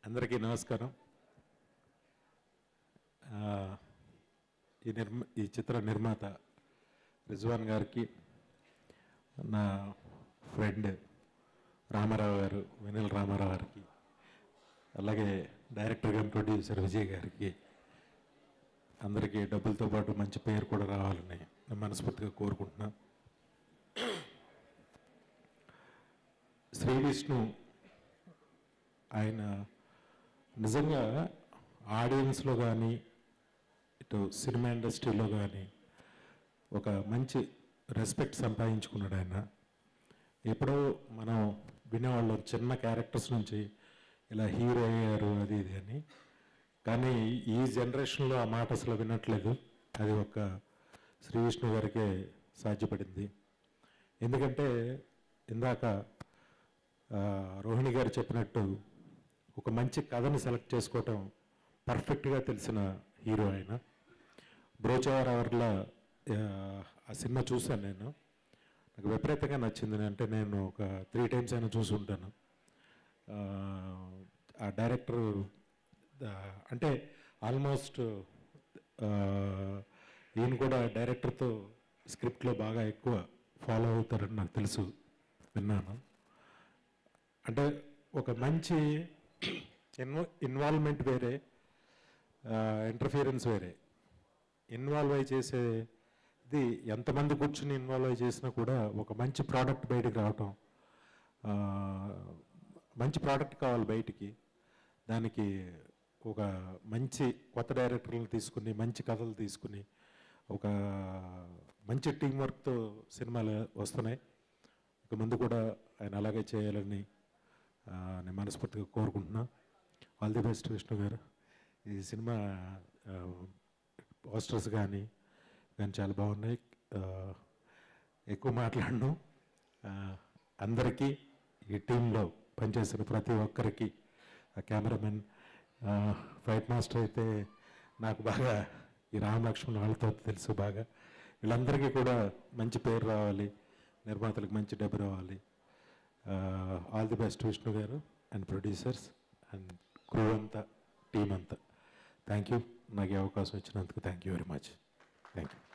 అందరికీ నమస్కారం ఆ, ఈ నిర్మ ఈ చిత్ర నిర్మాత రిజ్వాన్ గారికి నా ఫ్రెండ్ రామారావు గారు వెనెల రామారావు గారికి అలాగే డైరెక్టర్ గారు ప్రొడ్యూసర్ విజయ్ గారికి అందరికీ డబ్బులతో పాటు మంచి పేరు కూడా రావాలని నేను మనస్ఫూర్తిగా కోరుకుంటున్నా శ్రీ విష్ణు ఆయన నిజంగా ఆడియన్స్లో కానీ ఇటు సినిమా ఇండస్ట్రీలో కానీ ఒక మంచి రెస్పెక్ట్ సంపాదించుకున్నాడు ఆయన ఎప్పుడో మనం వినేవాళ్ళం చిన్న క్యారెక్టర్స్ నుంచి ఇలా హీరో అయ్యారు అది ఇది అని కానీ ఈ జనరేషన్లో ఆ మాట అసలు వినట్లేదు అది ఒక శ్రీ విష్ణు గారికే సాధ్యపడింది ఎందుకంటే ఇందాక ఆ, రోహిణి గారు చెప్పినట్టు ఒక మంచి కథను సెలెక్ట్ చేసుకోవటం పర్ఫెక్ట్గా తెలిసిన హీరో ఆయన బ్రోచవర్ అవర్ల ఆ సినిమా చూశాను నేను నాకు విపరీతంగా నచ్చింది అంటే నేను ఒక త్రీ టైమ్స్ అయినా చూసి ఉంటాను ఆ, ఆ డైరెక్టర్ అంటే ఆల్మోస్ట్ ఈయన కూడా డైరెక్టర్తో స్క్రిప్ట్లో బాగా ఎక్కువ ఫాలో అవుతారని నాకు తెలుసు విన్నాను అంటే ఒక మంచి ఇన్వ ఇన్వాల్వ్మెంట్ వేరే ఇంటర్ఫియరెన్స్ వేరే ఇన్వాల్వ్ అయి చేసేది ఎంతమంది కూర్చుని ఇన్వాల్వ్ అయి చేసినా కూడా ఒక మంచి ప్రోడక్ట్ బయటికి రావటం ఆ, మంచి ప్రోడక్ట్ కావాలి బయటికి దానికి ఒక మంచి కొత్త డైరెక్టర్లను తీసుకుని మంచి కథలు తీసుకుని ఒక మంచి టీం వర్క్తో సినిమాలు వస్తున్నాయి ఇక ముందు కూడా ఆయన అలాగే చేయాలని ఆ, నేను మనస్ఫూర్తిగా కోరుకుంటున్నా ఆల్ ది బెస్ట్ విష్ణు గారు ఈ సినిమా పోస్టర్స్ కానీ కానీ చాలా బాగున్నాయి ఆ, ఎక్కువ మాట్లాడను ఆ, అందరికీ ఈ టీంలో పనిచేసిన ప్రతి ఒక్కరికి ఆ కెమెరామెన్ ఫైట్ మాస్టర్ అయితే నాకు బాగా ఈ రామ్ లక్ష్మణ్ వాళ్ళతో తెలుసు బాగా వీళ్ళందరికీ కూడా మంచి పేరు రావాలి నిర్మాతలకు మంచి డబ్బు రావాలి all the best Vishnu garu and producers and crew అంతా టీం అంతా థ్యాంక్ యూ నాకు ఈ అవకాశం ఇచ్చినందుకు thank you very much thank you